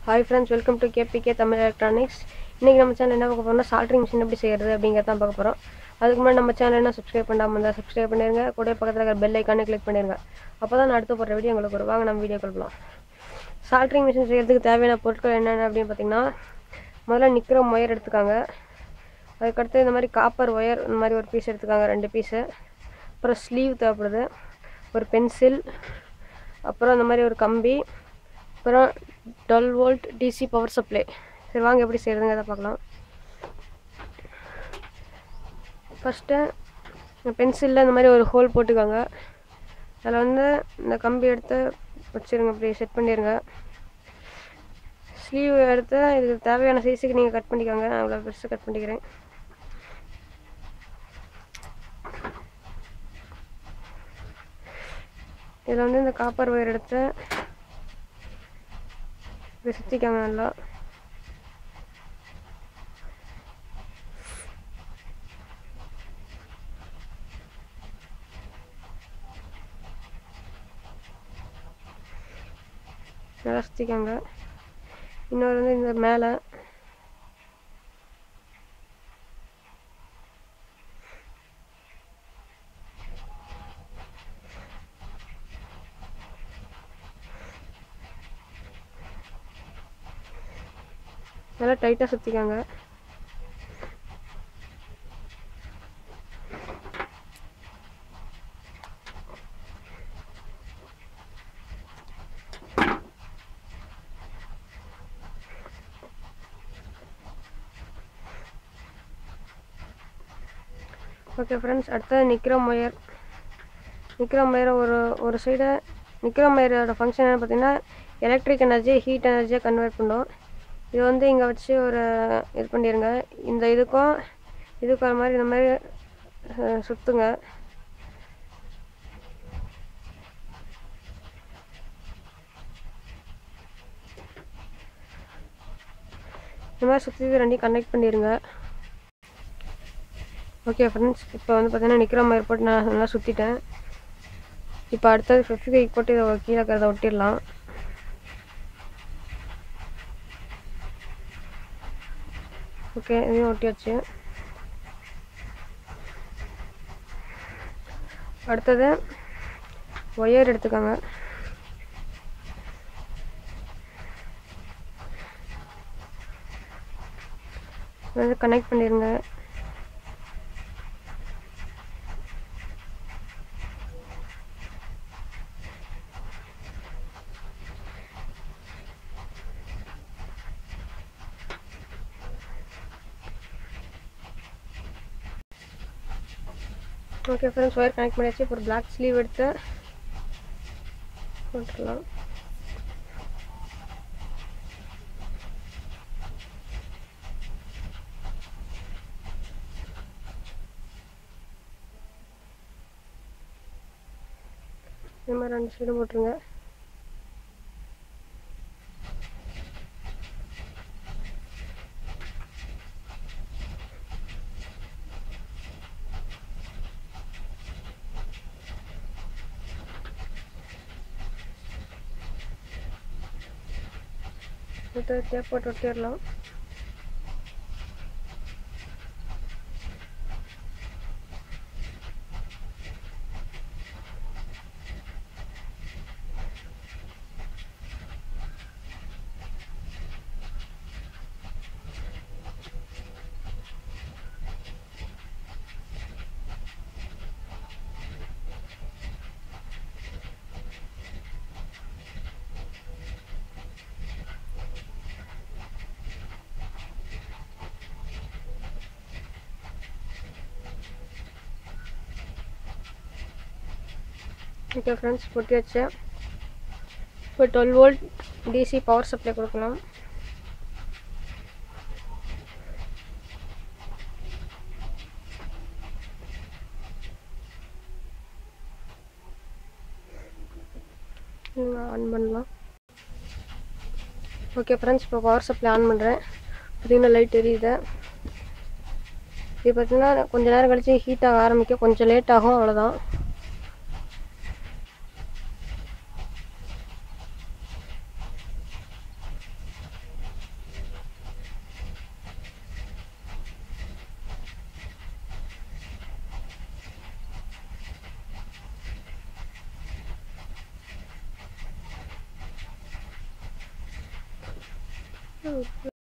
hi friends welcome to KPK Tamil electronics இன்றைக்கி நம்ம channel என்ன பார்க்க போகிறோம்னா சால்ட்ரிங் மிஷின் எப்படி செய்கிறது அப்படிங்கிறத தான் பார்க்க போகிறோம் அதுக்கு முன்னாடி நம்ம சேனல் என்ன சப்ஸ்கிரைப் பண்ணாமல் இருந்தால் சப்ஸ்கிரைப் பண்ணிடுங்க கூட பக்கத்தில் இருக்கிற பெல் ஐக்கானே கிளிக் பண்ணிடுங்க அப்போ தான் நான் அடுத்து போடுற வீடியோ உங்களுக்கு வரும் வாங்க நம்ம வீடியோ கொடுக்கலாம் சால்ட்ரிங் மிஷின் செய்கிறதுக்கு தேவையான பொருட்கள் என்னென்ன அப்படின்னு பார்த்தீங்கன்னா முதல்ல நிற்கிற ஒயர் எடுத்துக்காங்க அதுக்கடுத்து இந்த மாதிரி காப்பர் ஒயர் இந்த மாதிரி ஒரு பீஸ் எடுத்துக்காங்க ரெண்டு பீஸு அப்புறம் ஸ்லீவ் தேவைப்படுது ஒரு பென்சில் அப்புறம் இந்த மாதிரி ஒரு கம்பி அப்புறம் twelve volt DC power supply சரி வாங்க எப்படி செய்கிறதுங்க அதை பார்க்கலாம் ஃபஸ்ட்டு இந்த பென்சிலில் இந்த மாதிரி ஒரு ஹோல் போட்டுக்கோங்க அதில் வந்து இந்த கம்பி எடுத்து வச்சுருங்க இப்படி செட் பண்ணிடுங்க ஸ்லீவ் எடுத்து இதுக்கு தேவையான சைஸுக்கு நீங்கள் கட் பண்ணிக்கோங்க நான் அவ்வளோ பெருசு கட் பண்ணிக்கிறேன் இதில் வந்து இந்த காப்பர் ஒயர் எடுத்து இப்படி சுற்றிக்காங்க நல்லா நல்லா சுற்றிக்காங்க இன்னொரு வந்து இந்த மேலே நல்லா டைட்டாக சுற்றிக்காங்க ஓகே ஃப்ரெண்ட்ஸ் அடுத்தது நிக்ரம் ஒயர் நிக்ரம் ஒயரை ஒரு ஒரு சைடு நிக்ரம் ஒயரோட ஃபங்க்ஷன் என்ன பார்த்தீங்கன்னா எலக்ட்ரிக் எனர்ஜி ஹீட் எனர்ஜியை கன்வெர்ட் பண்ணும் இது வந்து இங்கே வச்சு ஒரு இது பண்ணிடுங்க இந்த இதுக்கும் இதுக்கும் அது மாதிரி இந்த மாதிரி அஹ், சுற்றுங்க இந்த மாதிரி சுற்றி இது ரெண்டையும் கனெக்ட் பண்ணிடுங்க ஓகே ஃப்ரெண்ட்ஸ் இப்போ வந்து பார்த்தீங்கன்னா நிற்கிற மாதிரி போட்டு நான் நல்லா சுற்றிட்டேன் இப்போ அடுத்தது ஃபிஃப்டி ஃபைவ் போட்டு இதை கீழே இருக்கிறத ஒட்டிடலாம் ஓகே இதையும் ஒட்டியாச்சு அடுத்தது ஒயர் எடுத்துக்கோங்க வந்து கனெக்ட் பண்ணிடுங்க ஓகே ஃப்ரெண்ட்ஸ் ஒயர் கனெக்ட் பண்ணியாச்சு இப்போ ஒரு பிளாக் ஸ்லீவ் எடுத்து போட்டுடலாம் இந்த மாதிரி ரெண்டு சைடும் போட்டுருங்க அடுத்து டேப் போட்டு ஒட்டிடலாம் ஓகே ஃப்ரெண்ட்ஸ் பொட்டியாச்சு இப்போ twelve volt DC power supply கொடுக்கணும் ஆன் பண்ணலாம் ஓகே ஃப்ரெண்ட்ஸ் இப்போ பவர் சப்ளை ஆன் பண்ணுறேன் பார்த்தீங்கன்னா லைட் எரியுது இது பார்த்தீங்கன்னா கொஞ்ச நேரம் கழிச்சு ஹீட் ஆக ஆரம்பிக்கும் கொஞ்சம் லேட் ஆகும் அவ்வளோதான் ஓகே